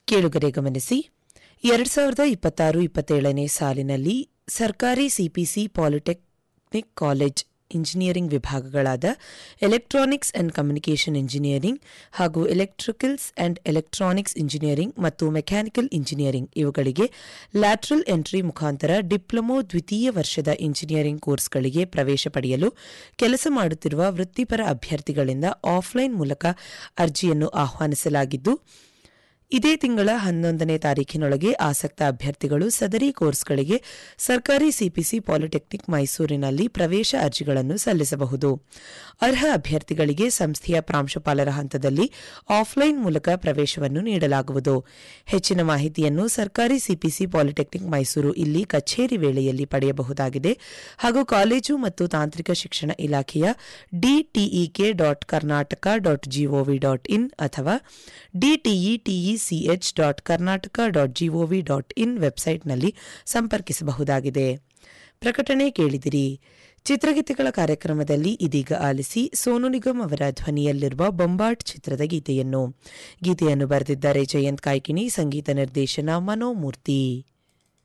ಕೇಳುಗರೆ ಗಮನಿಸಿ ಎರಡು ಸಾವಿರದ ಇಪ್ಪತ್ತಾರು ಇಪ್ಪತ್ತೇಳನೇ ಸಾಲಿನಲ್ಲಿ ಸರ್ಕಾರಿ ಸಿಪಿಸಿ ಪಾಲಿಟೆಕ್ನಿಕ್ ಕಾಲೇಜ್ ಇಂಜಿನಿಯರಿಂಗ್ ವಿಭಾಗಗಳಾದ ಎಲೆಕ್ಟ್ರಾನಿಕ್ಸ್ ಅಂಡ್ ಕಮ್ಯುನಿಕೇಷನ್ ಇಂಜಿನಿಯರಿಂಗ್ ಹಾಗೂ ಎಲೆಕ್ಟ್ರಿಕಲ್ಸ್ ಅಂಡ್ ಎಲೆಕ್ಟ್ರಾನಿಕ್ಸ್ ಇಂಜಿನಿಯರಿಂಗ್ ಮತ್ತು ಮೆಕ್ಯಾನಿಕಲ್ ಇಂಜಿನಿಯರಿಂಗ್ ಇವುಗಳಿಗೆ ಲ್ಯಾಟ್ರಲ್ ಎಂಟ್ರಿ ಮುಖಾಂತರ ಡಿಪ್ಲೊಮೊ ದ್ವಿತೀಯ ವರ್ಷದ ಇಂಜಿನಿಯರಿಂಗ್ ಕೋರ್ಸ್ಗಳಿಗೆ ಪ್ರವೇಶ ಪಡೆಯಲು ಕೆಲಸ ಮಾಡುತ್ತಿರುವ ವೃತ್ತಿಪರ ಅಭ್ಯರ್ಥಿಗಳಿಂದ ಆಫ್ಲೈನ್ ಮೂಲಕ ಅರ್ಜಿಯನ್ನು ಆಹ್ವಾನಿಸಲಾಗಿದ್ದು ಇದೇ ತಿಂಗಳ ಹನ್ನೊಂದನೇ ತಾರೀಖಿನೊಳಗೆ ಆಸಕ್ತ ಅಭ್ಯರ್ಥಿಗಳು ಸದರಿ ಕೋರ್ಸ್ಗಳಿಗೆ ಸರ್ಕಾರಿ ಸಿಪಿಸಿ ಪಾಲಿಟೆಕ್ನಿಕ್ ಮೈಸೂರಿನಲ್ಲಿ ಪ್ರವೇಶ ಅರ್ಜಿಗಳನ್ನು ಸಲ್ಲಿಸಬಹುದು ಅರ್ಹ ಅಭ್ಯರ್ಥಿಗಳಿಗೆ ಸಂಸ್ಥೆಯ ಪ್ರಾಂಶುಪಾಲರ ಹಂತದಲ್ಲಿ ಆಫ್ಲೈನ್ ಮೂಲಕ ಪ್ರವೇಶವನ್ನು ನೀಡಲಾಗುವುದು ಹೆಚ್ಚಿನ ಮಾಹಿತಿಯನ್ನು ಸರ್ಕಾರಿ ಸಿಪಿಸಿ ಪಾಲಿಟೆಕ್ನಿಕ್ ಮೈಸೂರು ಇಲ್ಲಿ ಕಚೇರಿ ವೇಳೆಯಲ್ಲಿ ಪಡೆಯಬಹುದಾಗಿದೆ ಹಾಗೂ ಕಾಲೇಜು ಮತ್ತು ತಾಂತ್ರಿಕ ಶಿಕ್ಷಣ ಇಲಾಖೆಯ DTEK dot Karnataka dot GOV dot IN ಅಥವಾ DTETE CH dot Karnataka dot GOV dot IN ವೆಬ್ಸೈಟ್ನಲ್ಲಿ ಸಂಪರ್ಕಿಸಬಹುದಾಗಿದೆ ಪ್ರಕಟಣೆ ಕೇಳಿದಿರಿ ಚಿತ್ರಗೀತೆಗಳ ಕಾರ್ಯಕ್ರಮದಲ್ಲಿ ಇದೀಗ ಆಲಿಸಿ ಸೋನು ನಿಗಮ್ ಅವರ ಧ್ವನಿಯಲ್ಲಿರುವ ಬೊಂಬಾಟ್ ಚಿತ್ರದ ಗೀತೆಯನ್ನು ಗೀತೆಯನ್ನು ಬರೆದಿದ್ದಾರೆ ಜಯಂತ್ ಕಾಯ್ಕಿಣಿ ಸಂಗೀತ ನಿರ್ದೇಶನ ಮನೋಮೂರ್ತಿ